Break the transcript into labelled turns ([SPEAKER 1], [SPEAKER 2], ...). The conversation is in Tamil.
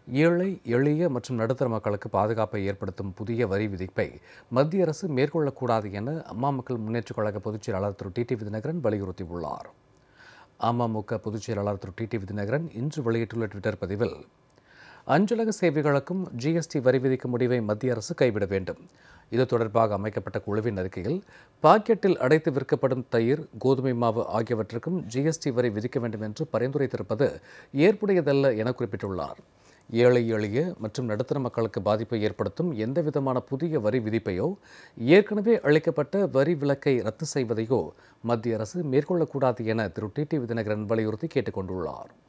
[SPEAKER 1] ஏழை எளிய மற்றும் நடுத்தர மக்களுக்கு பாதுகாப்பை ஏற்படுத்தும் புதிய வரி விதிப்பை மத்திய அரசு மேற்கொள்ளக்கூடாது என அம்மா மக்கள் முன்னேற்றக் கழக பொதுச் செயலாளர் திரு டி டி விதிநகரன் வலியுறுத்தியுள்ளார் அமமுக பொதுச் செயலாளர் திரு டி டி விதிநகரன் இன்று வெளியிட்டுள்ள ட்விட்டர் பதிவில் அஞ்சலக சேவைகளுக்கும் ஜிஎஸ்டி வரி விதிக்கும் முடிவை மத்திய அரசு கைவிட வேண்டும் இது தொடர்பாக அமைக்கப்பட்ட குழுவின் அறிக்கையில் பாக்கெட்டில் அடைத்து விற்கப்படும் தயிர் கோதுமை மாவு ஆகியவற்றுக்கும் ஜிஎஸ்டி வரி விதிக்க வேண்டும் என்று பரிந்துரைத்திருப்பது ஏற்புடையதல்ல என குறிப்பிட்டுள்ளார் ஏழை எளிய மற்றும் நடுத்தர மக்களுக்கு பாதிப்பை ஏற்படுத்தும் எந்தவிதமான புதிய வரி விதிப்பையோ ஏற்கனவே அளிக்கப்பட்ட வரி விலக்கை ரத்து செய்வதையோ மத்திய அரசு மேற்கொள்ளக்கூடாது என திரு டி டி விதிநகரன் வலியுறுத்தி கேட்டுக்கொண்டுள்ளார்